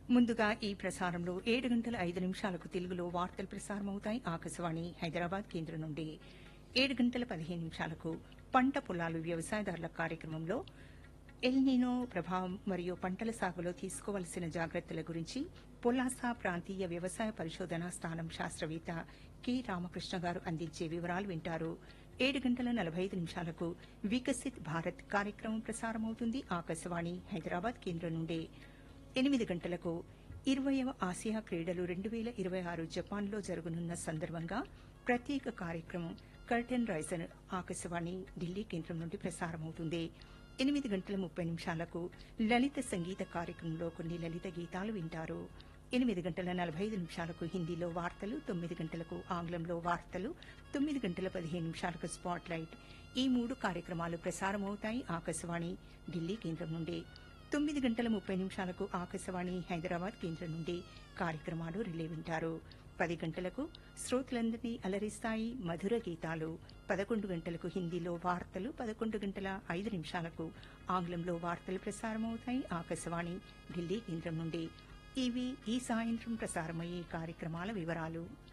ముందుగా ఈ ప్రసారంలో ఏడు గంటల ఐదు నిమిషాలకు తెలుగులో వార్తలు ప్రసారమవుతాయి ఆకాశవాణి హైదరాబాద్ కేంద్రం నుండి ఏడు గంటల పదిహేను నిమిషాలకు పంట పొలాలు వ్యవసాయదారుల కార్యక్రమంలో ఎల్నినో ప్రభావం మరియు పంటల సాగులో తీసుకోవలసిన జాగ్రత్తల గురించి పొలాస ప్రాంతీయ వ్యవసాయ పరిశోధనా స్థానం శాస్త్రవేత్త కె రామకృష్ణ గారు అందించే వివరాలు వింటారు ఏడు గంటల నలభై ఐదు నిమిషాలకు వికసిత్ భారత్ కార్యక్రమం ప్రసారమవుతుంది ఆకాశవాణి హైదరాబాద్ కేంద్రం నుండి ఎనిమిది గంటలకు ఇరవయవ ఆసియా క్రీడలు రెండు వేల ఇరవై ఆరు జపాన్లో జరగనున్న సందర్భంగా ప్రత్యేక కార్యక్రమం కర్టెన్ రైజన్ ఆకాశవాణి ఢిల్లీ కేంద్రం నుండి ప్రసారమవుతుంది ఎనిమిది గంటల ముప్పై నిమిషాలకు లలిత సంగీత కార్యక్రమంలో కొన్ని లలిత గీతాలు వింటారు ఎనిమిది గంటల నలభై ఐదు నిమిషాలకు హిందీలో వార్తలు తొమ్మిది గంటలకు ఆంగ్లంలో వార్తలు తొమ్మిది గంటల పదిహేను నిమిషాలకు స్పాట్ లైట్ ఈ మూడు కార్యక్రమాలు ప్రసారమవుతాయి ఆకాశవాణి ఢిల్లీ కేంద్రం నుండి తొమ్మిది గంటల ముప్పై నిమిషాలకు ఆకాశవాణి హైదరాబాద్ కేంద్రం నుండి కార్యక్రమాలు రిలే వింటారు పది గంటలకు శ్రోతలందరినీ అలరిస్తాయి మధుర గీతాలు పదకొండు గంటలకు హిందీలో వార్తలు పదకొండు గంటల ఐదు నిమిషాలకు ఆంగ్లంలో వార్తలు ప్రసారమవుతాయి ఆకాశవాణి ఢిల్లీ కేంద్రం నుండి ఇవి ఈ సాయంత్రం ప్రసారమయ్యే కార్యక్రమాల వివరాలు